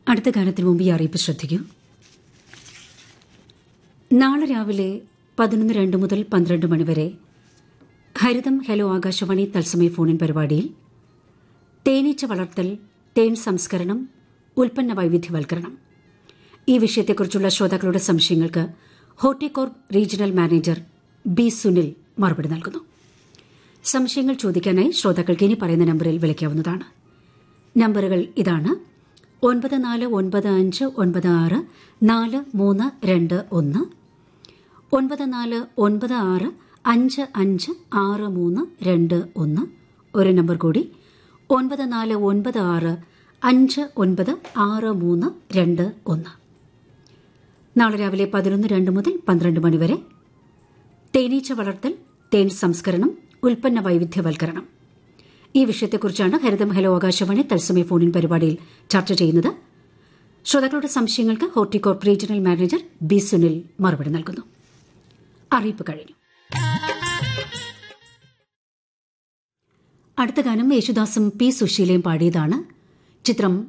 അടുത്ത ഗാനത്തിന് മുമ്പ് ഈ അറിയിപ്പ് ശ്രദ്ധിക്കൂ നാളെ രാവിലെ പതിനൊന്ന് രണ്ട് മുതൽ പന്ത്രണ്ട് മണിവരെ ഹരിതം ഹലോ ആകാശവാണി തത്സമയ ഫോണിൻ പരിപാടിയിൽ തേനീച്ച വളർത്തൽ തേൻ സംസ്കരണം ഉൽപ്പന്ന വൈവിധ്യവൽക്കരണം ഈ വിഷയത്തെക്കുറിച്ചുള്ള ശ്രോതാക്കളുടെ സംശയങ്ങൾക്ക് Horticorp regional manager B Sunil മറുപടി നൽകുന്നു സംശയങ്ങൾ ചോദിക്കാനായി ശ്രോതാക്കൾക്ക് ഇനി പറയുന്ന നമ്പറിൽ വിളിക്കാവുന്നതാണ് നമ്പറുകൾ ഇതാണ് ഒൻപത് നാല് ഒൻപത് അഞ്ച് ഒൻപത് ആറ് നാല് മൂന്ന് രണ്ട് ഒന്ന് ഒൻപത് നാല് ഒൻപത് ആറ് അഞ്ച് അഞ്ച് ആറ് മൂന്ന് രണ്ട് ഒന്ന് ഒരു നമ്പർ കൂടി ഒൻപത് നാല് ഒൻപത് ആറ് അഞ്ച് ഒൻപത് ആറ് മൂന്ന് രണ്ട് ഒന്ന് നാളെ രാവിലെ പതിനൊന്ന് രണ്ട് മുതൽ പന്ത്രണ്ട് മണിവരെ തേനീച്ച വളർത്തൽ തേൻ സംസ്കരണം ഉൽപ്പന്ന വൈവിധ്യവൽക്കരണം ഈ വിഷയത്തെക്കുറിച്ചാണ് ഹരിതം ഹലോ ആകാശവാണി തത്സമയ ഫോണിൻ പരിപാടിയിൽ ചർച്ച ചെയ്യുന്നത് ശ്രോതാക്കളുടെ സംശയങ്ങൾക്ക് Horticorp regional manager B Sunil മറുപടി നൽകുന്നു അറിയിപ്പ് കഴിഞ്ഞു അടുത്ത ഗാനം യേശുദാസും പി സുശീലയും പാടിയതാണ് ചിത്രം